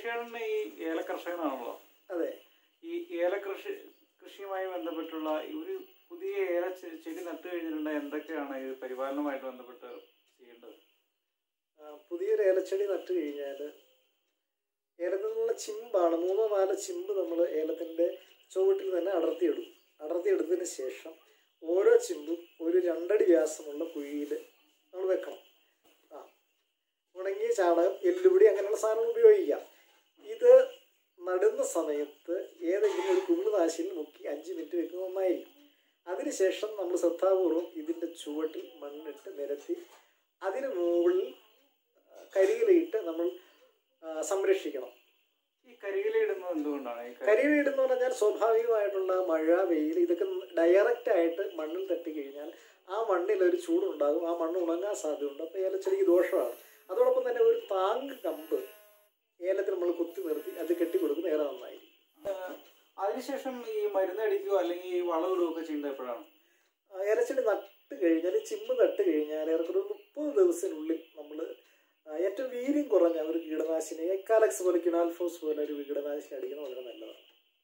സുരേഷേട്ടൻ ഈ ഏല കർഷകനാണല്ലോ അതെ ഈ ഏല കൃഷി കൃഷിയുമായി ബന്ധപ്പെട്ടുള്ള ഈ ഒരു പുതിയ ഏല ചെ- ചെടി നട്ടു കഴിഞ്ഞിട്ടുണ്ടെങ്കിൽ എന്തൊക്കെയാണ് ഇത് പരിപാലനവുമായിട്ട് ബന്ധപ്പെട്ട് ചെയ്യേണ്ടത് ആ, പുതിയൊരു ഏലച്ചെടി നട്ടു കഴിഞ്ഞാൽ ഏലത്തിൽ നിന്നുള്ള ചിമ്പാണ് മൂന്നോ നാലോ ചിമ്പ് നമ്മൾ ഏലത്തിൻ്റെ ചുവട്ടിൽ തന്നെ അടർത്തിയിടും അടർത്തിയെടുത്തതിന് ശേഷം ഓരോ ചിമ്പും ഒരു രണ്ടടി വ്യാസമുള്ള കുഴിയിൽ നമ്മൾ വെക്കണം ആ ഉണങ്ങിയ ചാണകം എല്ലുപൊടി അങ്ങനെയുള്ള സാധനങ്ങൾ ഉപയോഗിക്കാം ഇത് നടുന്ന സമയത്ത് ഏതെങ്കിലും ഒരു കുമിൾനാശിയിൽ മുക്കി അഞ്ച് മിനിറ്റ് വെക്കുന്നത് നന്നായിരിക്കും അതിനുശേഷം നമ്മൾ ശ്രദ്ധാപൂർവം ഇതിൻ്റെ ചുവട്ടിൽ മണ്ണിട്ട് നിരത്തി അതിന് മുകളിൽ കരിയിലയിട്ട് നമ്മൾ ആ, സംരക്ഷിക്കണം ഈ കരികില ഇടുന്നത് എന്തുകൊണ്ടാണ് ഈ കരി- കരിയില എന്ന് പറഞ്ഞാൽ സ്വാഭാവികമായിട്ടുള്ള മഴ വെയിൽ ഇതൊക്കെ ഡയറക്റ്റ് ആയിട്ട് മണ്ണിൽ തട്ടി കഴിഞ്ഞാൽ ആ മണ്ണിൽ ഒരു ചൂടുണ്ടാകും ആ മണ്ണ് ഉണങ്ങാൻ സാധ്യതയുണ്ട് അപ്പോൾ ഏലച്ചെടിക്ക് ദോഷമാണ് അതോടൊപ്പം തന്നെ ഒരു താങ്ക് കമ്പ് ഏലത്തിൽ നമ്മൾ കുത്തി നിർത്തി അത് കെട്ടിക്കൊടുക്കുന്നത് ഏറെ നന്നായിരിക്കും ഏഹ് അതിനുശേഷം ഈ മരുന്ന് അടിക്കുകയോ അല്ലെങ്കിൽ ഈ വളമിടുകയോ ഒക്കെ ചെയ്യുന്നത് എപ്പോഴാണ് ആ, ഏലച്ചെടി നട്ട് കഴിഞ്ഞാൽ ചിമ്പ് നട്ട് കഴിഞ്ഞാൽ ഏറെക്കുറെ ഒരു മുപ്പത് ദിവസത്തിനുള്ളിൽ നമ്മൾ ഏറ്റവും വീര്യം കുറഞ്ഞ ഒരു കീടനാശിനി എക്കാലക്സ് പോലെ ക്യുനാൽഫോസ് പോലെ ഒരു കീടനാശിനി അടിക്കുന്നത് വളരെ നല്ലതാണ്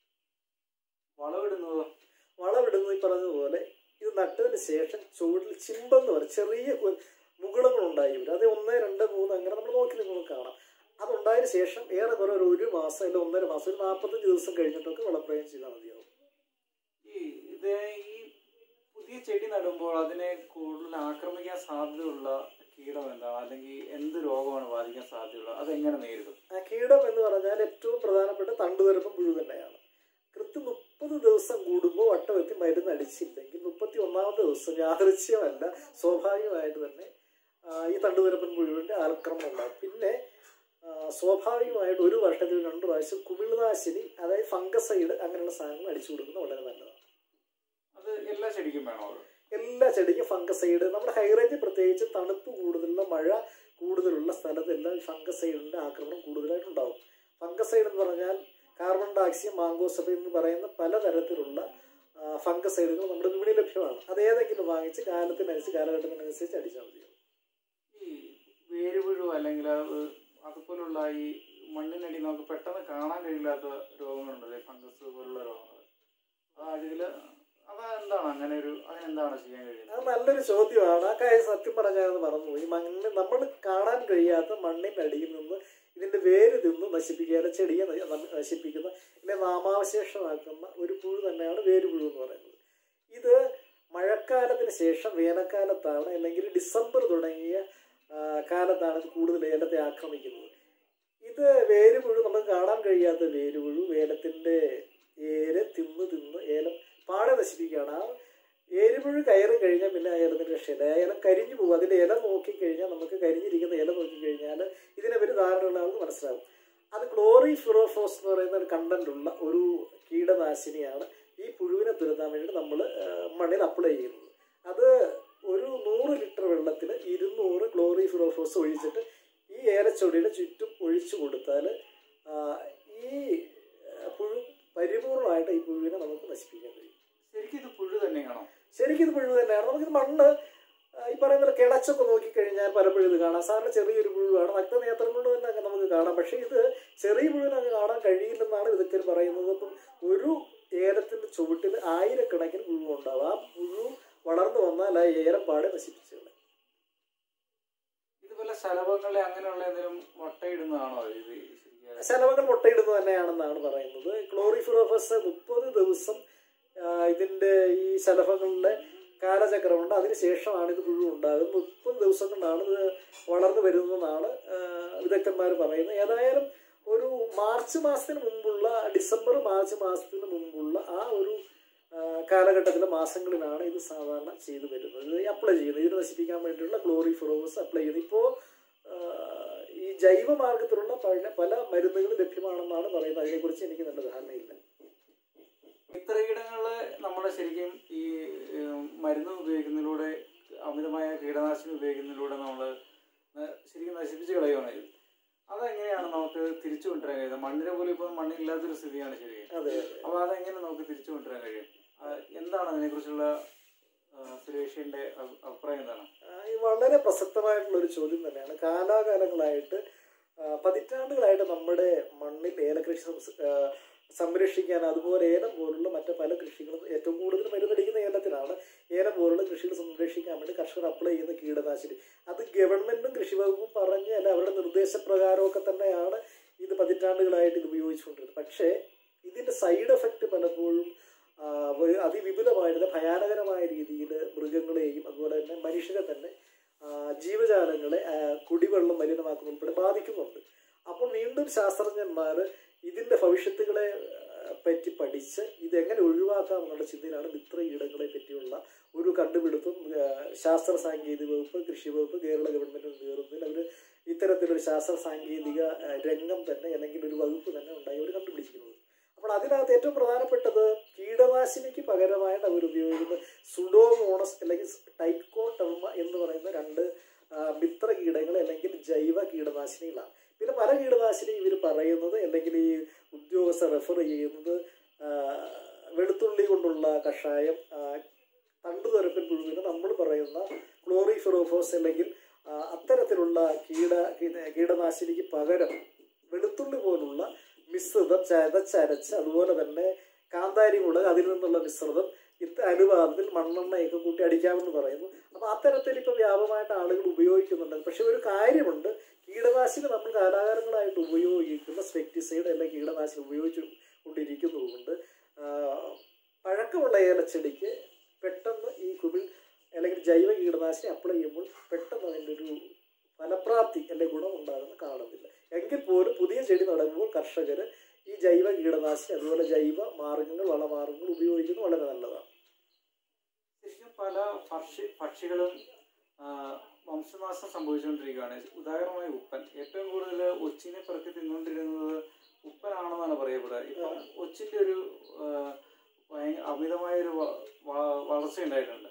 വളമിടുന്നതോ വളമിടുന്നത് ഈ പറഞ്ഞതുപോലെ ഇത് നട്ടതിന് ശേഷം ചുവട്ടിൽ ചിമ്പെന്ന് പറയും ചെറിയ കു- മുകുളങ്ങൾ ഉണ്ടായി വരും അത് ഒന്ന് രണ്ട് മൂന്ന് അങ്ങനെ നമ്മൾ നോക്കി നിങ്ങൾ കാണാം അതുണ്ടായതിനു ശേഷം ഏറെക്കുറെ ഒരു ഒരു മാസം അല്ലെങ്കിൽ ഒന്നര മാസം ഒരു നാൽപ്പത്തഞ്ച് ദിവസം കഴിഞ്ഞിട്ടൊക്കെ വളപ്രയോഗം ചെയ്താൽ മതിയാവും ഈ ഇത് ഈ പുതിയ ചെടി നടുമ്പോൾ അതിനെ കൂടുതൽ ആക്രമിക്കാൻ സാധ്യതയുള്ള കീടം എന്താണ് അല്ലെങ്കിൽ എന്ത് രോഗമാണ് ബാധിക്കാൻ സാധ്യതയുള്ളത് അതെങ്ങനെ നേരിടും ആ കീടം എന്ന് പറഞ്ഞാൽ ഏറ്റവും പ്രധാനപ്പെട്ട തണ്ടുതരപ്പം പുഴു തന്നെയാണ് കൃത്യം മുപ്പത് ദിവസം കൂടുമ്പോൾ വട്ടവെത്തി മരുന്ന് അടിച്ചില്ലെങ്കിൽ മുപ്പത്തി ഒന്നാമത്തെ ദിവസം യാദൃശ്യമല്ല സ്വാഭാവികമായിട്ട് തന്നെ ആ, ഈ തണ്ടുതരപ്പൻ പുഴുവിൻ്റെ ആക്രമണം ഉണ്ടാകും പിന്നെ ആ, സ്വാഭാവികമായിട്ട് ഒരു വർഷത്തിൽ രണ്ട് പ്രാവശ്യം കുമിൾനാശിനി അതായത് ഫംഗസൈഡ് അങ്ങനെയുള്ള സാധനങ്ങൾ അടിച്ചു കൊടുക്കുന്നത് വളരെ നല്ലതാണ് അത് എല്ലാ ചെടിക്കും വേണോ അത് എല്ലാ ചെടിക്കും ഫംഗസൈഡ് നമ്മുടെ ഹൈറേഞ്ച് പ്രത്യേകിച്ച് തണുപ്പ് കൂടുതലുള്ള മഴ കൂടുതലുള്ള സ്ഥലത്തെല്ലാം ഈ ഫംഗസൈഡിന്റെ ആക്രമണം കൂടുതലായിട്ടുണ്ടാവും ഫംഗസൈഡ് എന്ന് പറഞ്ഞാൽ കാർബൺ ഡയോക്സൈഡ് മാങ്കോസപ്പ് എന്ന് പറയുന്ന പലതരത്തിലുള്ള ആ, ഫംഗസൈഡുകൾ നമ്മുടെ വിപണി ലഭ്യമാണ് അത് ഏതെങ്കിലും വാങ്ങിച്ച് കാലത്തിനനുസരിച്ച് കാലഘട്ടത്തിനനുസരിച്ച് അടിച്ചാൽ മതി ഈ വേരുപുഴു അല്ലെങ്കിൽ അത് അതുപോലുള്ള ഈ മണ്ണിനടി നമുക്ക് പെട്ടെന്ന് കാണാൻ കഴിയില്ലാത്ത രോഗങ്ങളുണ്ടല്ലേ ഫംഗസ് പോലുള്ള രോഗങ്ങൾ അത് അടിയിൽ അതെന്താണ് അങ്ങനെ ഒരു അതിനെന്താണ് ചെയ്യാൻ കഴിയുന്നത് അത് നല്ലൊരു ചോദ്യമാണ് ആ കാര്യം സത്യം പറഞ്ഞാൽ മറന്നു ഈ മണ്ണ് നമ്മൾ കാണാൻ കഴിയാത്ത മണ്ണിനടിയിൽ നിന്ന് ഇതിന്റെ വേര് തിന്ന് നശിപ്പിക്കുക ചെടിയെ ന- ന- നശിപ്പിക്കുന്ന ഇല്ലെ നാമാവശേഷമാക്കുന്ന ഒരു പുഴു തന്നെയാണ് വേരുപുഴു എന്ന് പറയുന്നത് ഇത് മഴക്കാലത്തിന് ശേഷം വേനൽക്കാലത്താണ് അല്ലെങ്കിൽ ഡിസംബർ തുടങ്ങിയ ആ, കാലത്താണ് ഇത് കൂടുതൽ ഏലത്തെ ആക്രമിക്കുന്നത് ഇത് വേരുപുഴു നമുക്ക് കാണാൻ കഴിയാത്ത വേരുപുഴു ഏലത്തിന്റെ ഏര് തിന്ന് തിന്ന് ഏലം പാടെ നശിപ്പിക്കുകയാണ് ആ ഏരുപുഴു കയറി കഴിഞ്ഞാൽ പിന്നെ ആ ഏലത്തിന് രക്ഷയില്ല ആ ഏലം കരിഞ്ഞു പോകും അതിന്റെ ഇല നോക്കിക്കഴിഞ്ഞാൽ നമുക്ക് കരിഞ്ഞിരിക്കുന്ന ഇല നോക്കിക്കഴിഞ്ഞാൽ ഇതിനെ പറ്റി ധാരണയുള്ള ആൾക്ക് മനസ്സിലാവും അത് ക്ലോറി ഫിറോഫോസ് എന്ന് പറയുന്ന ഒരു കണ്ടന്റ് ഉള്ള ഒരു കീടനാശിനിയാണ് ഈ പുഴുവിനെ തുരത്താൻ വേണ്ടി നമ്മൾ മണ്ണിൽ അപ്ലൈ ചെയ്യുന്നത് അത് ഒരു നൂറ് ലിറ്റർ വെള്ളത്തിൽ ഇരുന്നൂറ് ക്ലോറി ഫിറോഫോസ് ഒഴിച്ചിട്ട് ഈ ഏലച്ചൊടിയുടെ ചുറ്റും ഒഴിച്ചു കൊടുത്താൽ ഈ ആ, പുഴു പരിപൂർണമായിട്ട് ഈ പുഴുവിനെ നമുക്ക് നശിപ്പിക്കാൻ കഴിയും ശരിക്കും ഇത് പുഴു തന്നെയാണോ ശരിക്കും ഇത് പുഴു തന്നെയാണ് നമുക്കിത് മണ്ണ് ആ, ഈ പറയുന്ന പോലെ കിളച്ചൊക്കെ നോക്കിക്കഴിഞ്ഞാൽ പലപ്പോഴും ഇത് കാണാം സാറിന് ചെറിയൊരു പുഴുവാണ് നഗ്നനേത്രം കൊണ്ട് തന്നെ അങ്ങ് നമുക്ക് കാണാം പക്ഷേ ഇത് ചെറിയ പുഴുവിനെ അങ്ങ് കാണാൻ കഴിയില്ലെന്നാണ് വിദഗ്ധർ പറയുന്നത് അപ്പം ഒരു ഏലത്തിന്റെ ചുവട്ടിൽ ആയിരക്കണക്കിന് പുഴു ഉണ്ടാവും ആ പുഴു വളർന്നു വന്നാൽ ആ ഏലം പാടെ നശിപ്പിച്ചു കളയും. ഇതുപോലെ ശലഭങ്ങളെ അങ്ങനെയുള്ള എന്തെങ്കിലും മുട്ടയിടുന്നതാണോ ഇത് ശരിക്കും ശലഭങ്ങൾ മുട്ടയിടുന്നത് തന്നെയാണെന്നാണ് പറയുന്നത് ക്ലോറിഫിറോഫസ് മുപ്പത് ദിവസം ആ, ഇതിന്റെ ഈ ശലഭങ്ങളുടെ കാലചക്രമുണ്ട് അതിനുശേഷമാണ് ഇത് പുഴു ഉണ്ടാകുന്നത് മുപ്പത് ദിവസം കൊണ്ടാണ് ഇത് വളർന്നു വരുന്നതെന്നാണ് വിദഗ്ധന്മാർ പറയുന്നത് ഏതായാലും ഒരു മാർച്ച് മാസത്തിന് മുമ്പുള്ള ഡിസംബർ മാർച്ച് മാസത്തിന് മുമ്പുള്ള ആ ഒരു ആ, കാലഘട്ടത്തിലെ മാസങ്ങളിലാണ് ഇത് സാധാരണ ചെയ്തു വരുന്നത് ഇത് അപ്ലൈ ചെയ്യുന്നത് ഇത് നശിപ്പിക്കാൻ വേണ്ടിയുള്ള ക്ലോറിഫിറോവസ് അപ്ലൈ ചെയ്യുന്നത് ഇപ്പോൾ ഈ ജൈവ മാർഗത്തിലുള്ള പല പല മരുന്നുകൾ ലഭ്യമാണെന്നാണ് പറയുന്നത് അതിനെക്കുറിച്ച് എനിക്ക് നല്ല ധാരണയില്ല ഇത്ര കീടങ്ങള് നമ്മൾ ശരിക്കും ഈ ഉം, മരുന്ന് ഉപയോഗിക്കുന്നതിലൂടെ അമിതമായ കീടനാശിനി ഉപയോഗിക്കുന്നതിലൂടെ നമ്മൾ ശരിക്കും നശിപ്പിച്ച് കളയുകയാണ് ഇത് അതെങ്ങനെയാണ് നമുക്ക് തിരിച്ചു കൊണ്ടുവരാൻ കഴിയുന്നത് മണ്ണിനെ പോലും ഇപ്പോൾ മണ്ണില്ലാത്തൊരു സ്ഥിതിയാണ് ശരിക്കും അതെ അപ്പൊ അതെങ്ങനെ നമുക്ക് തിരിച്ചു കൊണ്ടുവരാൻ കഴിയും ആ, എന്താണ് അതിനെക്കുറിച്ചുള്ള ആ, സുരേഷിന്റെ അഭി- അഭിപ്രായം എന്താണ് ആ, ഇത് വളരെ പ്രസക്തമായിട്ടുള്ള ഒരു ചോദ്യം തന്നെയാണ് കാലാകാലങ്ങളായിട്ട് ആ, പതിറ്റാണ്ടുകളായിട്ട് നമ്മുടെ മണ്ണിൽ ഏലകൃഷി സംസ്- ആ, സംരക്ഷിക്കാൻ അതുപോലെ ഏലം പോലുള്ള മറ്റ് പല കൃഷികളും ഏറ്റവും കൂടുതൽ മരുന്നടിക്കുന്ന ഏലത്തിനാണ് ഏലം പോലുള്ള കൃഷികൾ സംരക്ഷിക്കാൻ വേണ്ടി കർഷകർ അപ്ലൈ ചെയ്യുന്ന കീടനാശിനി അത് ഗവൺമെന്റും കൃഷി വകുപ്പും പറഞ്ഞ് അല്ല അവരുടെ നിർദ്ദേശപ്രകാരമൊക്കെ തന്നെയാണ് ഇത് പതിറ്റാണ്ടുകളായിട്ട് ഇത് ഉപയോഗിച്ചുകൊണ്ടിരുന്നത് പക്ഷേ ഇതിന്റെ സൈഡ് എഫക്റ്റ് പലപ്പോഴും ആ, വ- അതിവിപുലമായിട്ട് ഭയാനകരമായ രീതിയിൽ മൃഗങ്ങളെയും അതുപോലെ തന്നെ മനുഷ്യരെ തന്നെ ആ, ജീവജാലങ്ങളെ ആ, കുടിവെള്ളം മലിനമാക്കുന്ന ഉൾപ്പെടെ ബാധിക്കുന്നുണ്ട് അപ്പോൾ വീണ്ടും ശാസ്ത്രജ്ഞന്മാർ ഇതിന്റെ ഭവിഷ്യത്തുകളെ ആ, പറ്റി പഠിച്ച് ഇതെങ്ങനെ ഒഴിവാക്കാം എന്നുള്ള ചിന്തയിലാണ് മിത്ര കീടങ്ങളെ പറ്റിയുള്ള ഒരു കണ്ടുപിടുത്തം ആ, ശാസ്ത്ര സാങ്കേതിക വകുപ്പ് കൃഷി വകുപ്പ് കേരള ഗവൺമെന്റ് നേതൃത്വത്തിൽ അവർ ഇത്തരത്തിലൊരു ശാസ്ത്ര സാങ്കേതിക ആ, രംഗം തന്നെ അല്ലെങ്കിൽ ഒരു വകുപ്പ് തന്നെ ഉണ്ടായി അവർ കണ്ടുപിടിച്ചിരിക്കുന്നത് അപ്പോൾ അതിനകത്ത് ഏറ്റവും പ്രധാനപ്പെട്ടത് കീടനാശിനിക്ക് പകരമായിട്ട് അവർ ഉപയോഗിക്കുന്ന സുഡോമോണസ് അല്ലെങ്കിൽ ടൈക്കോട്ടർമ എന്ന് പറയുന്ന രണ്ട് ആ, മിത്ര കീടങ്ങൾ അല്ലെങ്കിൽ ജൈവ കീടനാശിനികളാണ് പിന്നെ പല കീടനാശിനി ഇവർ പറയുന്നത് അല്ലെങ്കിൽ ഈ ഉദ്യോഗസ്ഥർ റെഫർ ചെയ്യുന്നത് ആ, വെളുത്തുള്ളി കൊണ്ടുള്ള കഷായം ആ, തണ്ടുതുരപ്പൻ പുഴുവിന് നമ്മൾ പറയുന്ന ക്ലോറിഫെറോഫോസ് അല്ലെങ്കിൽ ആ, അത്തരത്തിലുള്ള കീട കീട- കീടനാശിനിക്ക് പകരം വെളുത്തുള്ളി പോലുള്ള മിശ്രിതം ചതച്ചരച്ച് അതുപോലെ തന്നെ കാന്താരി മുളക് അതിൽ നിന്നുള്ള മിശ്രിതം ഇത്ത അനുപാതത്തിൽ മണ്ണെണ്ണയൊക്കെ കൂട്ടി അടിക്കാമെന്ന് പറയുന്നു അപ്പൊ അത്തരത്തിൽ ഇപ്പൊ വ്യാപകമായിട്ട് ആളുകൾ ഉപയോഗിക്കുന്നുണ്ട് പക്ഷെ ഒരു കാര്യമുണ്ട് കീടനാശിനി നമ്മൾ കാലാകാലങ്ങളായിട്ട് ഉപയോഗിക്കുന്ന സ്പെക്ടിസൈഡ് അല്ലെങ്കിൽ കീടനാശിനി ഉപയോഗിച്ചു കൊണ്ടിരിക്കുന്നതുകൊണ്ട് ആ, പഴക്കമുള്ള ഏലച്ചെടിക്ക് പെട്ടെന്ന് ഈ കുമിൾ അല്ലെങ്കിൽ ജൈവ കീടനാശിനി അപ്ലൈ ചെയ്യുമ്പോൾ പെട്ടെന്ന് അതിൻ്റെ ഒരു ഫലപ്രാപ്തി അല്ലെങ്കിൽ ഗുണം ഉണ്ടാകുന്ന കാണുന്നില്ല എങ്കിൽ പോലും പുതിയ ചെടി നടുമ്പോൾ കർഷകർ ഈ ജൈവ കീടനാശിനി അതുപോലെ ജൈവ മാർഗങ്ങൾ വളമാർഗങ്ങൾ ഉപയോഗിക്കുന്നത് വളരെ നല്ലതാണ് ശരിക്കും പല പക്ഷി പക്ഷികളും ആ, വംശനാശം സംഭവിച്ചുകൊണ്ടിരിക്കുകയാണ് ഉദാഹരണമായി ഉപ്പൻ ഏറ്റവും കൂടുതൽ ഒച്ചിനെ പെറുക്കി തിന്നുകൊണ്ടിരുന്നത് ഉപ്പനാണെന്നാണ് പറയപ്പെടുക ഇപ്പം ഒച്ചിന്റെ ഒരു ആ, ഭയ- അമിതമായൊരു വ- വ- വളർച്ച ഉണ്ടായിട്ടുണ്ട്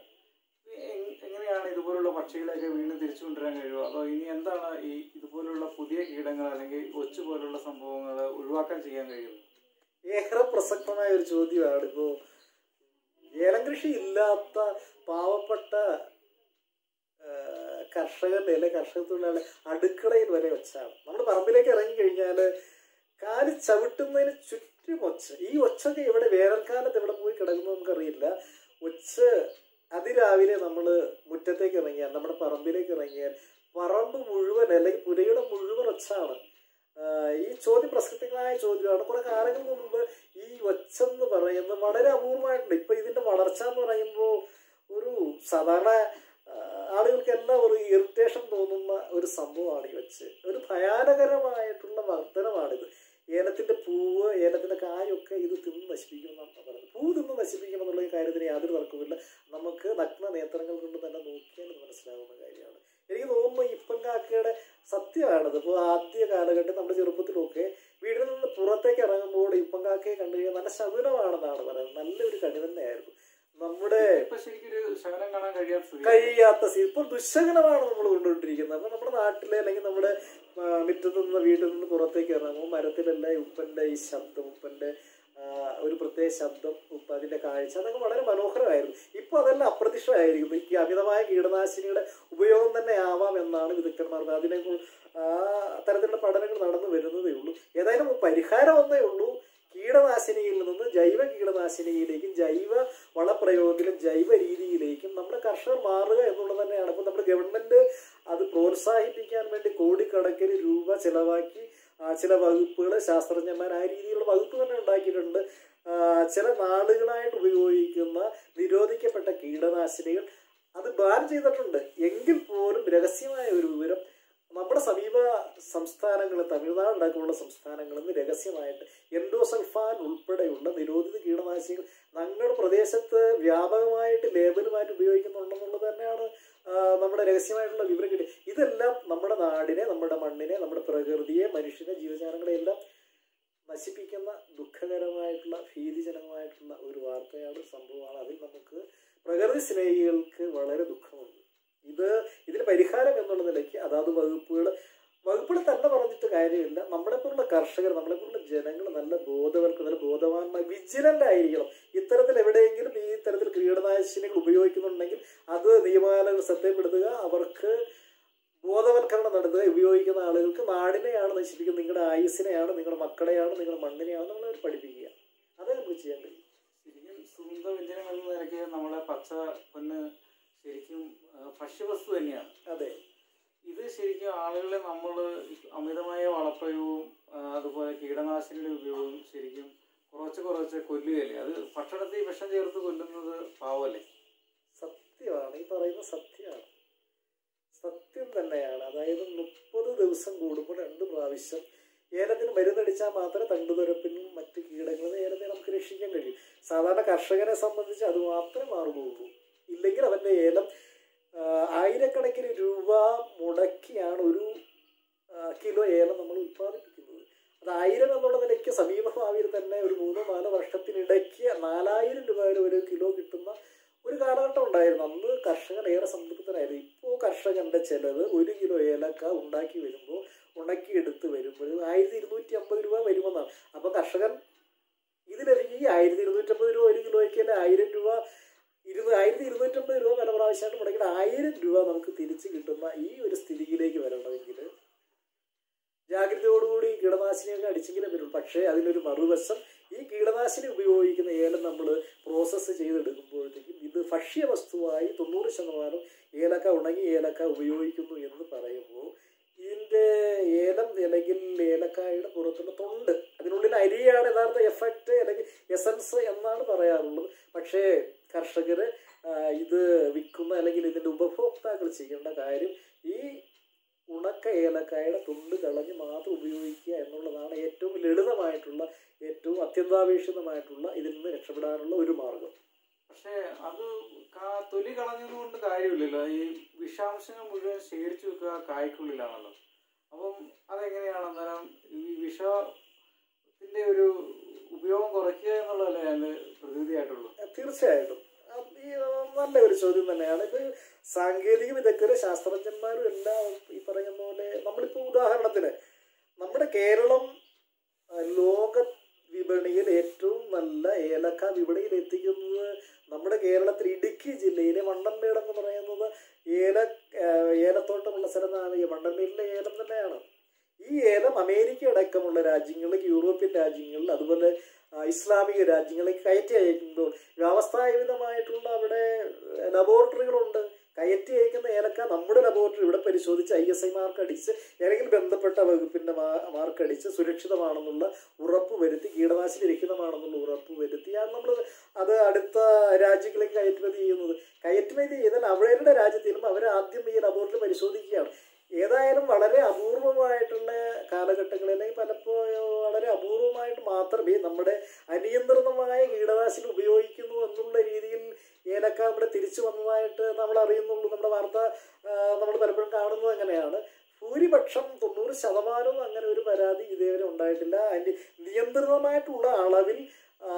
എ- എങ്ങനെയാണ് ഇതുപോലുള്ള പക്ഷികളെയൊക്കെ വീണ്ടും തിരിച്ചു കൊണ്ടുവരാൻ കഴിയുമോ അതോ ഇനി എന്താണ് ഈ ഇതുപോലുള്ള പുതിയ കീടങ്ങൾ അല്ലെങ്കിൽ ഒച്ചു പോലുള്ള സംഭവങ്ങൾ ഒഴിവാക്കാൻ ചെയ്യാൻ കഴിയുമോ ഏറെ പ്രസക്തമായ ഒരു ചോദ്യമാണ് ഇപ്പോ ഏലം കൃഷി ഇല്ലാത്ത പാവപ്പെട്ട ആ, കർഷകരുടെ അല്ലെ കർഷക തൊഴിലാളി അടുക്കളയിൽ വരെ വെച്ചാണ് നമ്മൾ പറമ്പിലേക്ക് ഇറങ്ങി കഴിഞ്ഞാൽ കാല് ചവിട്ടുന്നതിന് ചുറ്റും ഒച്ച ഈ ഒച്ചൊക്കെ ഇവിടെ വേനൽക്കാലത്ത് എവിടെ പോയി കിടക്കുന്നു നമുക്കറിയില്ല ഒച്ച അതിരാവിലെ നമ്മൾ മുറ്റത്തേക്ക് ഇറങ്ങിയാൽ നമ്മുടെ പറമ്പിലേക്ക് ഇറങ്ങിയാൽ പറമ്പ് മുഴുവൻ അല്ലെങ്കിൽ പുരയുടെ മുഴുവൻ ഒച്ചാണ് ആഹ് ഈ ചോദ്യം പ്രസക്തമായ ചോദ്യമാണ് കുറെ കാലങ്ങൾക്ക് മുമ്പ് ഈ ഒച്ചെന്ന് പറയുന്നത് വളരെ അപൂർവമായിട്ടുണ്ട് ഇപ്പൊ ഇതിന്റെ വളർച്ച എന്ന് പറയുമ്പോൾ ഒരു സാധാരണ ആഹ് ആളുകൾക്ക് എല്ലാം ഒരു ഇറിറ്റേഷൻ തോന്നുന്ന ഒരു സംഭവമാണ് ഈ ഒച്ച് ഒരു ഭയാനകരമായിട്ടുള്ള വർധനമാണിത് ഏലത്തിന്റെ പൂവ് ഏലത്തിന്റെ കായൊക്കെ ഇത് തിന്ന് നശിപ്പിക്കുമെന്നാണ് പറയുന്നത് പൂ തിന്ന് നശിപ്പിക്കണം എന്നുള്ള ഈ കാര്യത്തിന് യാതൊരു തർക്കവുമില്ല നമുക്ക് നഗ്ന നേത്രങ്ങൾ കൊണ്ട് തന്നെ നോക്കിയാൽ ഇത് മനസ്സിലാവുന്ന കാര്യമാണ് എനിക്ക് തോന്നുന്നു ഇപ്പം കാക്കയുടെ സത്യമാണത് ഇപ്പോൾ ആദ്യ കാലഘട്ടം നമ്മുടെ ചെറുപ്പത്തിലൊക്കെ വീട്ടിൽ നിന്ന് പുറത്തേക്ക് ഇറങ്ങുമ്പോൾ ഇപ്പം കാക്കയെ കണ്ടു കഴിഞ്ഞാൽ നല്ല ശകുനമാണെന്നാണ് പറയുന്നത് നല്ലൊരു കണി തന്നെയായിരുന്നു നമ്മുടെ ഇപ്പൊ ശരിക്കും ഒരു ശകലം കാണാൻ കഴിയാത്ത സ്ഥിതി കഴിയാത്ത സ്ഥിതി ഇപ്പോൾ ദുശകനമാണ് നമ്മൾ കൊണ്ടുകൊണ്ടിരിക്കുന്നത് അപ്പൊ നമ്മുടെ നാട്ടിലെ അല്ലെങ്കിൽ നമ്മുടെ ആ, മുറ്റത്ത് നിന്ന് വീട്ടിൽ നിന്ന് പുറത്തേക്ക് ഇറങ്ങുമ്പോൾ മരത്തിലെല്ലാം ഈ ഉപ്പന്റെ ഈ ശബ്ദം ഉപ്പന്റെ ആ, ഒരു പ്രത്യേക ശബ്ദം ഉപ്പ് അതിന്റെ കാഴ്ച അതൊക്കെ വളരെ മനോഹരമായിരുന്നു ഇപ്പൊ അതെല്ലാം അപ്രത്യക്ഷമായിരിക്കുന്നു ഈ അമിതമായ കീടനാശിനിയുടെ ഉപയോഗം തന്നെ ആവാം എന്നാണ് വിദഗ്ധന്മാർ പറയുന്നത്. അതിനെ കു- ആ തരത്തിലുള്ള പഠനങ്ങൾ നടന്നു വരുന്നതേ ഉള്ളൂ ഏതായാലും പരിഹാരം ഒന്നേ ഉള്ളൂ കീടനാശിനിയിൽ നിന്ന് ജൈവ കീടനാശിനിയിലേക്കും ജൈവ വളപ്രയോഗത്തിലും ജൈവ രീതിയിലേക്കും നമ്മുടെ കർഷകർ മാറുക എന്നുള്ളത് തന്നെയാണ് ഇപ്പൊ നമ്മുടെ ഗവൺമെന്റ് അത് പ്രോത്സാഹിപ്പിക്കാൻ വേണ്ടി കോടിക്കണക്കിന് രൂപ ചെലവാക്കി ആ, ചില വകുപ്പുകൾ ശാസ്ത്രജ്ഞന്മാർ ആ രീതിയിലുള്ള വകുപ്പ് തന്നെ ഉണ്ടാക്കിയിട്ടുണ്ട് ആ, ചില നാടുകളായിട്ട് ഉപയോഗിക്കുന്ന നിരോധിക്കപ്പെട്ട കീടനാശിനികൾ അത് ബാൻ ചെയ്തിട്ടുണ്ട് എങ്കിൽ പോലും രഹസ്യമായ ഒരു വിവരം നമ്മുടെ സമീപ സംസ്ഥാനങ്ങൾ തമിഴ്നാട് അടക്കമുള്ള സംസ്ഥാനങ്ങളിൽ നിന്ന് രഹസ്യമായിട്ട് എൻഡോസൾഫാൻ ഉൾപ്പെടെയുള്ള നിരോധിത കീടനാശിനികൾ ഞങ്ങളുടെ പ്രദേശത്ത് വ്യാപകമായിട്ട് ലേബലുമായിട്ട് ഉപയോഗിക്കുന്നുണ്ടെന്നുള്ളത് തന്നെയാണ് ആ, നമ്മുടെ രഹസ്യമായിട്ടുള്ള വിവരം കിട്ടി ഇതെല്ലാം നമ്മുടെ നാടിനെ നമ്മുടെ മണ്ണിനെ നമ്മുടെ പ്രകൃതിയെ മനുഷ്യനെ ജീവജാലങ്ങളെ എല്ലാം നശിപ്പിക്കുന്ന ദുഃഖകരമായിട്ടുള്ള ഭീതിജനകമായിട്ടുള്ള ഒരു വാർത്തയാണ് സംഭവമാണ് അതിൽ നമുക്ക് പ്രകൃതി സ്നേഹികൾക്ക് വളരെ ദുഃഖമുണ്ട് ഇത് ഇതിന് പരിഹാരം എന്നുള്ള നിലയ്ക്ക് അതാത് വകുപ്പുകൾ വകുപ്പുകൾ തന്നെ പറഞ്ഞിട്ട് കാര്യമില്ല നമ്മളെപ്പോലുള്ള കർഷകർ നമ്മളെപ്പോലുള്ള ജനങ്ങൾ നല്ല ബോധവൽക്ക നല്ല ബോധവാന്മാർ വിജിലന്റ് ആയിരിക്കണം ഇത്തരത്തിൽ എവിടെയെങ്കിലും ഈ തരത്തിൽ കീടനാശിനികൾ ഉപയോഗിക്കുന്നുണ്ടെങ്കിൽ അത് നിയമാലകൾ ശ്രദ്ധപ്പെടുത്തുക അവർക്ക് ബോധവൽക്കരണം നടത്തുക ഉപയോഗിക്കുന്ന ആളുകൾക്ക് നാടിനെയാണ് നശിപ്പിക്കുന്നത് നിങ്ങളുടെ ആയുസിനെയാണ് നിങ്ങളുടെ മക്കളെയാണ് നിങ്ങളുടെ മണ്ണിനെയാണ് നമ്മൾ അവർ പഠിപ്പിക്കുക അതേ നമുക്ക് ചെയ്യാൻ കഴിയും ശരിക്കും സുഗന്ധ വ്യഞ്ജനം എന്ന നിലയ്ക്ക് നമ്മളെ പച്ച പൊന്ന് ശരിക്കും ആ, ഭക്ഷ്യവസ്തു തന്നെയാണ് അതെ ഇത് ശരിക്കും ആളുകളെ നമ്മൾ അമിതമായ വളപ്രയോഗവും ആ, അതുപോലെ കീടനാശിനിയുടെ ഉപയോഗവും ശരിക്കും കുറച്ച് കുറച്ച് കൊല്ലുകയല്ലേ അത് ഭക്ഷണത്തിൽ വിഷം ചേർത്ത് കൊല്ലുന്നത് പാവല്ലേ സത്യമാണ് ഈ പറയുന്നത് സത്യമാണ് സത്യം തന്നെയാണ് അതായത് മുപ്പത് ദിവസം കൂടുമ്പോൾ രണ്ട് പ്രാവശ്യം ഏലത്തിന് മരുന്നടിച്ചാൽ മാത്രമേ തണ്ടുതുരപ്പിനും മറ്റ് കീടങ്ങളിൽ നിന്ന് ഏലത്തെ നമുക്ക് രക്ഷിക്കാൻ കഴിയും സാധാരണ കർഷകനെ സംബന്ധിച്ച് അത് മാത്രമേ മാർഗമുള്ളൂ ഇല്ലെങ്കിൽ അവൻ്റെ ഏലം ആ, ആയിരക്കണക്കിന് രൂപ മുടക്കിയാണ് ഒരു ആ, കിലോ ഏലം നമ്മൾ ഉത്പാദിപ്പിക്കുന്നത് അത് ആയിരം എന്നുള്ള നിലയ്ക്ക് സമീപ ഭാവിയിൽ തന്നെ ഒരു മൂന്നോ നാലോ വർഷത്തിനിടയ്ക്ക് നാലായിരം രൂപ വരെ ഒരു കിലോ കിട്ടുന്ന ഒരു കാലഘട്ടം ഉണ്ടായിരുന്നു അന്ന് കർഷകൻ ഏറെ സംതൃപ്തനായിരുന്നു ഇപ്പോൾ കർഷകന്റെ ചെലവ് ഒരു കിലോ ഏലക്ക ഉണ്ടാക്കി വരുമ്പോൾ ഉണക്കി എടുത്ത് വരുമ്പോൾ ആയിരത്തി ഇരുന്നൂറ്റി അമ്പത് രൂപ വരുമെന്നാണ് അപ്പോൾ കർഷകൻ ഇതിലെനിക്ക് ഈ ആയിരത്തി ഇരുന്നൂറ്റമ്പത് രൂപ ഒരു കിലോയ്ക്ക് അല്ലെ ആയിരം രൂപ ഇരുന്ന് ആയിരത്തി ഇരുന്നൂറ്റമ്പത് രൂപ പല പ്രാവശ്യമായിട്ട് മുടക്കിയിട്ട് ആയിരം രൂപ നമുക്ക് തിരിച്ച് കിട്ടുന്ന ഈ ഒരു സ്ഥിതിയിലേക്ക് വരണമെങ്കിൽ ജാഗ്രതയോടുകൂടി കീടനാശിനിയൊക്കെ അടിച്ചെങ്കിലേ പറ്റുള്ളൂ പക്ഷേ അതിനൊരു മറുവശം ഈ കീടനാശിനി ഉപയോഗിക്കുന്ന ഏലം നമ്മൾ പ്രോസസ്സ് ചെയ്തെടുക്കുമ്പോഴത്തേക്കും ഇത് ഭക്ഷ്യവസ്തുവായി തൊണ്ണൂറ് ശതമാനം ഏലക്ക ഉണങ്ങി ഏലക്ക ഉപയോഗിക്കുന്നു എന്ന് പറയുമ്പോൾ ഇതിൻ്റെ ഏലം അല്ലെങ്കിൽ ഏലക്കായുടെ പുറത്തുള്ള തൊണ്ട് അതിനുള്ളിൽ അരിയാണ് യഥാർത്ഥ എഫക്റ്റ് അല്ലെങ്കിൽ എസൻസ് എന്നാണ് പറയാറുള്ളത് പക്ഷേ കർഷകർ ഇത് വിൽക്കുന്ന അല്ലെങ്കിൽ ഇതിൻ്റെ ഉപഭോക്താക്കൾ ചെയ്യേണ്ട കാര്യം ഈ ഉണക്ക ഏലക്കായുടെ തൊണ്ട് കളഞ്ഞ് മാത്രം ഉപയോഗിക്കുക എന്നുള്ളതാണ് ഏറ്റവും ലളിതമായിട്ടുള്ള ഏറ്റവും അത്യന്താപേക്ഷിതമായിട്ടുള്ള ഇതിൽ നിന്ന് രക്ഷപ്പെടാനുള്ള ഒരു മാർഗം പക്ഷേ അത് കാ- തൊലി കളഞ്ഞതുകൊണ്ട് കാര്യമില്ലല്ലോ ഈ വിഷാംശങ്ങൾ മുഴുവൻ ശേഖരിച്ചു വെക്കുക കായ്ക്കുള്ളിലാണല്ലോ അപ്പം അതെങ്ങനെയാണ് അന്നേരം ഈ വിഷത്തിന്റെ ഒരു ഉപയോഗം കുറയ്ക്കുക എന്നുള്ളതല്ലേ അതിന്റെ പ്രതിവിധിയായിട്ടുള്ളൂ തീർച്ചയായിട്ടും അത് ഈ നല്ല ഒരു ചോദ്യം തന്നെയാണ് ഇത് സാങ്കേതിക വിദഗ്ധര് ശാസ്ത്രജ്ഞന്മാരും എല്ലാം ഈ പറയുന്ന പോലെ നമ്മളിപ്പോൾ ഉദാഹരണത്തിന് നമ്മുടെ കേരളം ആ, ലോക വിപണിയിൽ ഏറ്റവും നല്ല ഏലക്ക വിപണിയിൽ എത്തിക്കുന്നത് നമ്മുടെ കേരളത്തിൽ ഇടുക്കി ജില്ലയിലെ വണ്ടൻമേട് എന്ന് പറയുന്നത് ഏല ആ, ഏലത്തോട്ടമുള്ള സ്ഥലമാണ് ഈ വണ്ടൻമേടിലെ ഏലം തന്നെയാണ് ഈ ഏലം അമേരിക്ക അടക്കമുള്ള രാജ്യങ്ങളിൽ യൂറോപ്യൻ രാജ്യങ്ങളിൽ അതുപോലെ ആ, ഇസ്ലാമിക രാജ്യങ്ങളിലേക്ക് കയറ്റി അയക്കുമ്പോൾ വ്യവസ്ഥാപിതമായിട്ടുള്ള അവിടെ ലബോറട്ടറികളുണ്ട് കയറ്റി അയക്കുന്ന ഏലക്ക നമ്മുടെ ലബോറട്ടറി ഇവിടെ പരിശോധിച്ച് ഐ എസ് ഐ മാർക്ക് അടിച്ച് ഏതെങ്കിലും ബന്ധപ്പെട്ട വകുപ്പിന്റെ മാർക്ക് അടിച്ച് സുരക്ഷിതമാണെന്നുള്ള ഉറപ്പ് വരുത്തി കീടനാശിനി രഹിതമാണെന്നുള്ള ഉറപ്പ് വരുത്തി അത് നമ്മൾ അത് അടുത്ത രാജ്യങ്ങളിലേക്ക് കയറ്റുമതി ചെയ്യുന്നത് കയറ്റുമതി ചെയ്താൽ അവരുടെ രാജ്യത്തിലും അവർ ആദ്യം ഈ ലബോറട്ടറി പരിശോധിക്കുകയാണ് ഏതായാലും വളരെ അപൂർവമായിട്ടുള്ള കാലഘട്ടങ്ങളിൽ അല്ലെങ്കിൽ പലപ്പോഴും വളരെ അപൂർവമായിട്ട് മാത്രമേ നമ്മുടെ അനിയന്ത്രിതമായ കീടനാശിനി ഉപയോഗിക്കുന്നു എന്നുള്ള രീതിയിൽ ഏലക്ക നമ്മുടെ തിരിച്ചു വന്നതായിട്ട് നമ്മൾ അറിയുന്നുള്ളൂ നമ്മുടെ വാർത്ത നമ്മൾ പലപ്പോഴും കാണുന്നത് അങ്ങനെയാണ് ഭൂരിപക്ഷം തൊണ്ണൂറ് ശതമാനവും അങ്ങനെ ഒരു പരാതി ഇതേവരെ ഉണ്ടായിട്ടില്ല അതിൻ്റെ നിയന്ത്രിതമായിട്ടുള്ള അളവിൽ ആ,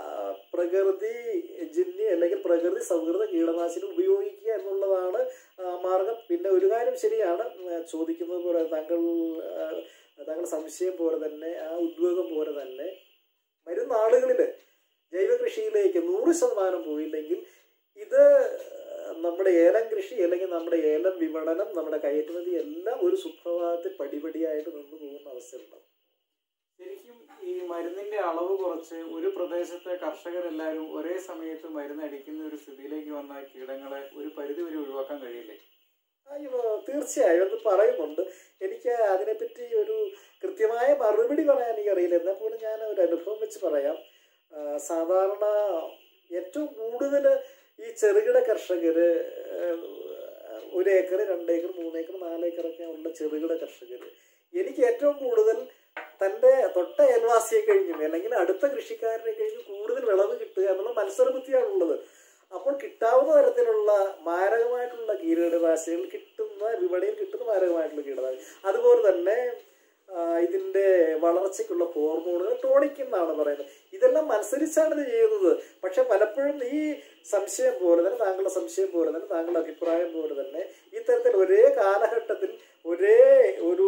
പ്രകൃതി ജന്യ അല്ലെങ്കിൽ പ്രകൃതി സൗഹൃദ കീടനാശിനി ഉപയോഗിക്കുക എന്നുള്ളതാണ് ആ, മാർഗം പിന്നെ ഒരു കാര്യം ശരിയാണ് ആ, ചോദിക്കുന്നത് പോലെ താങ്കൾ ആ, താങ്കളുടെ സംശയം പോലെ തന്നെ ആ ഉദ്വേഗം പോലെ തന്നെ വരും നാളുകളിൽ ജൈവ കൃഷിയിലേക്ക് നൂറ് ശതമാനം പോയില്ലെങ്കിൽ ഇത് നമ്മുടെ ഏലം കൃഷി അല്ലെങ്കിൽ നമ്മുടെ ഏലം വിപണനം നമ്മുടെ കയറ്റുമതി എല്ലാം ഒരു സുപ്രഭാതത്തിൽ പടിപടിയായിട്ട് നിന്ന് പോകുന്ന അവസ്ഥയുണ്ടാവും ശരിക്കും ഈ മരുന്നിന്റെ അളവ് കുറച്ച് ഒരു പ്രദേശത്തെ കർഷകരെല്ലാവരും ഒരേ സമയത്ത് മരുന്ന് അടിക്കുന്ന ഒരു സ്ഥിതിയിലേക്ക് വന്ന കീടങ്ങളെ ഒരു പരിധി വരെ ഒഴിവാക്കാൻ കഴിയില്ലേ അയ്യോ തീർച്ചയായും അത് പറയുന്നുണ്ട് എനിക്ക് അതിനെപ്പറ്റി ഒരു കൃത്യമായ മറുപടി പറയാൻ എനിക്കറിയില്ല എന്നാൽ പോലും ഞാൻ ഒരു അനുഭവം വെച്ച് പറയാം ആ, സാധാരണ ഏറ്റവും കൂടുതൽ ഈ ചെറുകിട കർഷകര് ആ, ഒരു ഏക്കർ രണ്ട് ഏക്കർ മൂന്ന് ഏക്കർ നാല് ഏക്കറൊക്കെ ഉള്ള ചെറുകിട കർഷകര് എനിക്ക് ഏറ്റവും കൂടുതൽ തൻ്റെ തൊട്ട അയൽവാസിയെ കഴിഞ്ഞും അല്ലെങ്കിൽ അടുത്ത കൃഷിക്കാരനെ കഴിഞ്ഞും കൂടുതൽ വിളവ് കിട്ടുക എന്നുള്ള മത്സരബുദ്ധിയാണുള്ളത് അപ്പോൾ കിട്ടാവുന്ന തരത്തിലുള്ള മാരകമായിട്ടുള്ള കീടനാശിനികൾ കിട്ടുന്ന വിപണിയിൽ കിട്ടുന്ന മാരകമായിട്ടുള്ള കീടനാശിനി അതുപോലെ തന്നെ ആ, ഇതിന്റെ വളർച്ചയ്ക്കുള്ള ഹോർമോണുകൾ ടോണിക് എന്നാണ് പറയുന്നത് ഇതെല്ലാം മത്സരിച്ചാണ് ഇത് ചെയ്യുന്നത് പക്ഷെ പലപ്പോഴും ഈ സംശയം പോലെ തന്നെ താങ്കളുടെ സംശയം പോലെ തന്നെ താങ്കളുടെ അഭിപ്രായം പോലെ തന്നെ ഇത്തരത്തിൽ ഒരേ കാലഘട്ടത്തിൽ ഒരേ ഒരു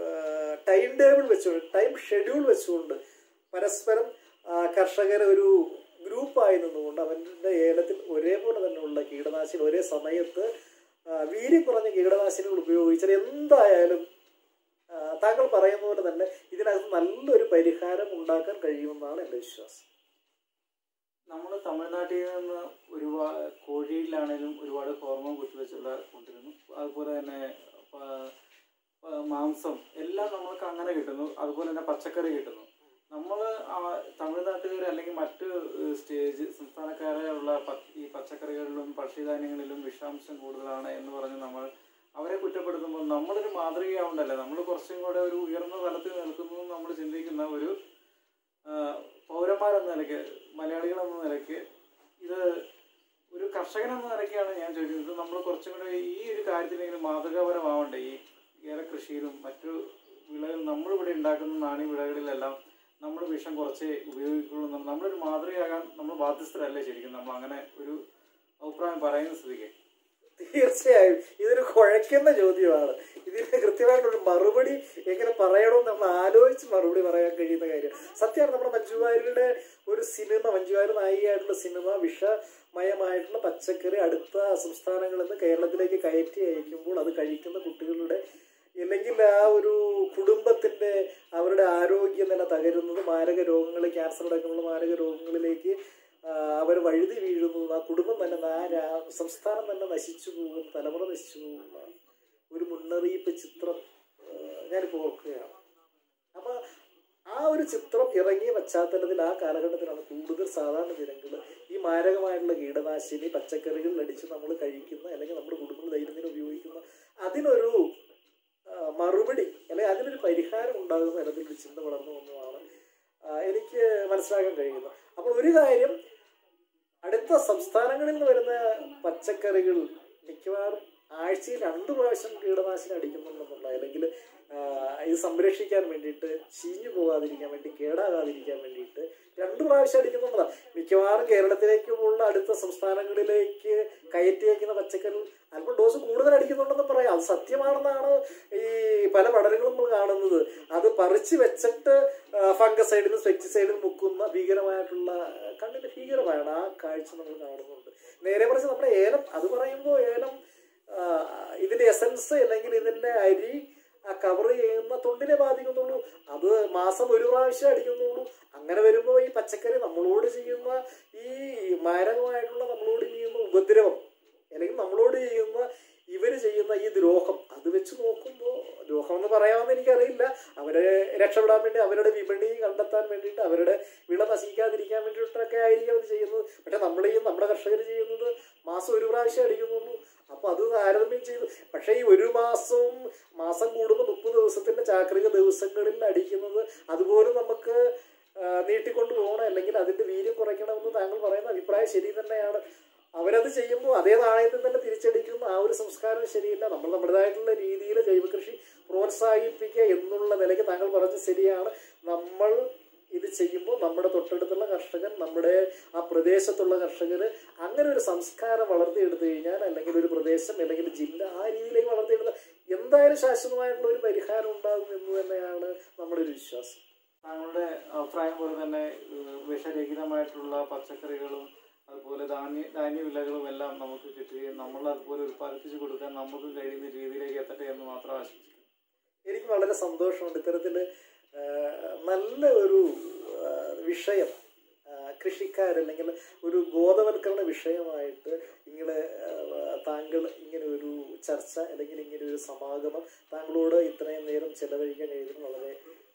ടൈം ടേബിൾ വെച്ചുകൊണ്ട് ടൈം ഷെഡ്യൂൾ വെച്ചുകൊണ്ട് പരസ്പരം കർഷകർ ഒരു ഗ്രൂപ്പായി നിന്നുകൊണ്ട് അവൻ്റെ ഏലത്തിൽ ഒരേപോലെ തന്നെയുള്ള കീടനാശിനി ഒരേ സമയത്ത് ആ, വീര്യം കുറഞ്ഞ കീടനാശിനികൾ ഉപയോഗിച്ചാൽ എന്തായാലും ആ, താങ്കൾ പറയുന്ന പോലെ തന്നെ ഇതിനകത്ത് നല്ലൊരു പരിഹാരം ഉണ്ടാക്കാൻ കഴിയുമെന്നാണ് എൻ്റെ വിശ്വാസം നമ്മൾ തമിഴ്നാട്ടിൽ നിന്ന് ഒരുപാട് കോഴിയിലാണേലും ഒരുപാട് ഹോർമോൺ കുത്തിവെച്ചുള്ള കൊണ്ടിരുന്നു അതുപോലെ തന്നെ പ- പ- മാംസം എല്ലാം നമ്മൾക്ക് അങ്ങനെ കിട്ടുന്നു അതുപോലെ തന്നെ പച്ചക്കറി കിട്ടുന്നു നമ്മൾ തമിഴ്നാട്ടുകാർ അല്ലെങ്കിൽ മറ്റ് ഏഹ്, സ്റ്റേജ് സംസ്ഥാനക്കാരെയുള്ള പ- ഈ പച്ചക്കറികളിലും ഭക്ഷ്യധാന്യങ്ങളിലും വിഷാംശം കൂടുതലാണ് എന്ന് പറഞ്ഞ് നമ്മൾ അവരെ കുറ്റപ്പെടുത്തുമ്പോൾ നമ്മളൊരു മാതൃകയാവുണ്ടല്ലേ നമ്മൾ കുറച്ചും കൂടെ ഒരു ഉയർന്ന തലത്തിൽ നിൽക്കുന്നു എന്ന് നമ്മൾ ചിന്തിക്കുന്ന ഒരു ആ, പൗരന്മാരെന്ന നിലയ്ക്ക് മലയാളികൾ എന്ന നിലയ്ക്ക് ഇത് ഒരു കർഷകൻ എന്ന നിലയ്ക്കാണ് ഞാൻ ചോദിക്കുന്നത് നമ്മൾ കുറച്ചും കൂടെ ഈ ഒരു കാര്യത്തിൽ ഇങ്ങനെ മാതൃകാപരമാവണ്ടേ ഈ ഏലകൃഷിയിലും മറ്റു വിളകൾ നമ്മളിവിടെ ഉണ്ടാക്കുന്ന നാണ്യ വിളകളിലെല്ലാം നമ്മൾ വിഷം കുറച്ചേ ഉപയോഗിക്കുള്ളൂ എന്ന് നമ്മളൊരു മാതൃകയാകാൻ നമ്മൾ ബാധ്യസ്ഥരല്ലേ ശരിക്കും നമ്മൾ അങ്ങനെ ഒരു അഭിപ്രായം പറയുന്ന സ്ഥിതിക്ക് തീർച്ചയായും ഇതൊരു കുഴയ്ക്കുന്ന ചോദ്യമാണ് ഇതിന് കൃത്യമായിട്ടൊരു മറുപടി എങ്ങനെ പറയണമെന്ന് നമ്മൾ ആലോചിച്ച് മറുപടി പറയാൻ കഴിയുന്ന കാര്യം സത്യമാണ് നമ്മുടെ മഞ്ജുവാരിയുടെ ഒരു സിനിമ മഞ്ജുവാരി നായികയായിട്ടുള്ള സിനിമ വിഷമയമായിട്ടുള്ള പച്ചക്കറി അടുത്ത സംസ്ഥാനങ്ങളിൽ നിന്ന് കേരളത്തിലേക്ക് കയറ്റി അയക്കുമ്പോൾ അത് കഴിക്കുന്ന കുട്ടികളുടെ അല്ലെങ്കിൽ ആ ഒരു കുടുംബത്തിന്റെ അവരുടെ ആരോഗ്യനില തകരുന്നത് മാരക രോഗങ്ങൾ ക്യാൻസർ അടക്കമുള്ള മാരക രോഗങ്ങളിലേക്ക് അവർ വഴുതി വീഴുന്നു ആ കുടുംബം തന്നെ ആ രാ- സംസ്ഥാനം തന്നെ നശിച്ചു പോകും തലമുറ നശിച്ചു പോകുന്ന ഒരു മുന്നറിയിപ്പ് ചിത്രം ആ, ഞാനിപ്പോൾ ഓർക്കുകയാണ് അപ്പൊ ആ ഒരു ചിത്രം ഇറങ്ങിയ പശ്ചാത്തലത്തിൽ ആ കാലഘട്ടത്തിലാണ് കൂടുതൽ സാധാരണ ജനങ്ങൾ ഈ മാരകമായിട്ടുള്ള കീടനാശിനി പച്ചക്കറികളിൽ അടിച്ച് നമ്മൾ കഴിക്കുന്ന അല്ലെങ്കിൽ നമ്മുടെ കുടുംബങ്ങൾ ദൈനംദിനം ഉപയോഗിക്കുന്ന അതിനൊരു ആ, മറുപടി അല്ലെങ്കിൽ അതിനൊരു പരിഹാരം ഉണ്ടാകുന്ന തരത്തിലൊരു ചിന്ത വളർന്നു വന്നതാണ് ആ, എനിക്ക് മനസ്സിലാക്കാൻ കഴിയുന്നത് അപ്പോൾ ഒരു കാര്യം അടുത്ത സംസ്ഥാനങ്ങളിൽ നിന്ന് വരുന്ന പച്ചക്കറികൾ മിക്കവാറും ആഴ്ചയിൽ രണ്ട് പ്രാവശ്യം കീടനാശിനി അടിക്കുന്നുണ്ടെന്നുള്ള അല്ലെങ്കിൽ ആ, ഇത് സംരക്ഷിക്കാൻ വേണ്ടിയിട്ട് ചീഞ്ഞു പോകാതിരിക്കാൻ വേണ്ടി കേടാകാതിരിക്കാൻ വേണ്ടിയിട്ട് രണ്ട് പ്രാവശ്യം അടിക്കുന്നുള്ളതാണ് മിക്കവാറും കേരളത്തിലേക്കുമുള്ള അടുത്ത സംസ്ഥാനങ്ങളിലേക്ക് കയറ്റി അയക്കുന്ന പച്ചക്കറി അല്പം ഡോസ് കൂടുതൽ അടിക്കുന്നുണ്ടെന്ന് പറയാം അത് സത്യമാണെന്നാണ് ഈ പല പഠനങ്ങളും നമ്മൾ കാണുന്നത് അത് പറിച്ചു വെച്ചിട്ട് ഫംഗസൈഡിലും പെസ്റ്റിസൈഡിലും മുക്കുന്ന ഭീകരമായിട്ടുള്ള കണ്ണിന് ഭീകരമാണ് ആ കാഴ്ച നമ്മൾ കാണുന്നുണ്ട് നേരെ മറിച്ച് നമ്മുടെ ഏലം അത് പറയുമ്പോൾ ഏലം ആ, ഇതിന്റെ എസൻസ് അല്ലെങ്കിൽ ഇതിന്റെ അരി കവർ ചെയ്യുന്ന തൊണ്ടിനെ ബാധിക്കുന്നുള്ളൂ അത് മാസം ഒരു പ്രാവശ്യം അടിക്കുന്നുള്ളൂ അങ്ങനെ വരുമ്പോൾ ഈ പച്ചക്കറി നമ്മളോട് ചെയ്യുന്ന ഈ മാരകമായിട്ടുള്ള നമ്മളോട് ചെയ്യുന്ന ഉപദ്രവം അല്ലെങ്കിൽ നമ്മളോട് ചെയ്യുന്ന ഇവര് ചെയ്യുന്ന ഈ ദ്രോഹം അത് വെച്ച് നോക്കുമ്പോൾ ദ്രോഹം എന്ന് പറയാമെന്ന് എനിക്കറിയില്ല അവരെ രക്ഷപ്പെടാൻ വേണ്ടി അവരുടെ വിപണി കണ്ടെത്താൻ വേണ്ടിയിട്ട് അവരുടെ വിള നശിക്കാതിരിക്കാൻ വേണ്ടിയിട്ടൊക്കെ ആയിരിക്കും അവർ ചെയ്യുന്നത് പക്ഷെ നമ്മൾ ഈ നമ്മുടെ കർഷകർ ചെയ്യുന്നത് മാസം ഒരു പ്രാവശ്യം അടിക്കുന്നുള്ളൂ അപ്പൊ അത് താരതമ്യം ചെയ്തു പക്ഷെ ഈ ഒരു മാസവും മാസം കൂടുമ്പോൾ മുപ്പത് ദിവസത്തിന്റെ ചാക്രിക ദിവസങ്ങളിൽ അടിക്കുന്നത് അതുപോലും നമുക്ക് ആ, നീട്ടിക്കൊണ്ട് പോകണം അല്ലെങ്കിൽ അതിന്റെ വീര്യം കുറയ്ക്കണമെന്ന് താങ്കൾ പറയുന്ന അഭിപ്രായം ശരി തന്നെയാണ് അവരത് ചെയ്യുമ്പോൾ അതേ നാണയത്തിൽ തന്നെ തിരിച്ചടിക്കുന്ന ആ ഒരു സംസ്കാരം ശരിയില്ല നമ്മൾ നമ്മുടേതായിട്ടുള്ള രീതിയിൽ ജൈവകൃഷി പ്രോത്സാഹിപ്പിക്കുക എന്നുള്ള നിലയ്ക്ക് താങ്കൾ പറഞ്ഞത് ശരിയാണ് നമ്മൾ ഇത് ചെയ്യുമ്പോൾ നമ്മുടെ തൊട്ടടുത്തുള്ള കർഷകൻ നമ്മുടെ ആ പ്രദേശത്തുള്ള കർഷകർ അങ്ങനെ ഒരു സംസ്കാരം വളർത്തിയെടുത്തു കഴിഞ്ഞാൽ അല്ലെങ്കിൽ ഒരു പ്രദേശം അല്ലെങ്കിൽ ജില്ല ആ രീതിയിലേക്ക് വളർത്തിയെടുത്ത എന്തായാലും ശാശ്വതമായിട്ടുള്ള ഒരു പരിഹാരം ഉണ്ടാകും എന്ന് തന്നെയാണ് നമ്മുടെ ഒരു വിശ്വാസം താങ്കളുടെ അഭിപ്രായം പോലെ തന്നെ ഏഹ്, വിഷരഹിതമായിട്ടുള്ള പച്ചക്കറികളും അതുപോലെ ധാന്യ ധാന്യവിളകളും എല്ലാം നമുക്ക് കിട്ടുകയും നമ്മൾ അതുപോലെ ഉൽപ്പാദിപ്പിച്ച് കൊടുക്കാൻ നമുക്ക് കഴിയുന്ന രീതിയിലേക്ക് എത്തട്ടെ എന്ന് മാത്രം ആശംസിക്കുന്നു എനിക്ക് വളരെ സന്തോഷമുണ്ട് ഇത്തരത്തിൽ നല്ല ഒരു ആ, വിഷയം ആ, കൃഷിക്കാരല്ലെങ്കിൽ ഒരു ബോധവൽക്കരണ വിഷയമായിട്ട് ഇങ്ങനെ ആ, താങ്കൾ ഇങ്ങനെ ഒരു ചർച്ച അല്ലെങ്കിൽ ഇങ്ങനെ ഒരു സമാഗമം താങ്കളോട് ഇത്രയും നേരം ചെലവഴിക്കാൻ കഴിയുന്നത് വളരെ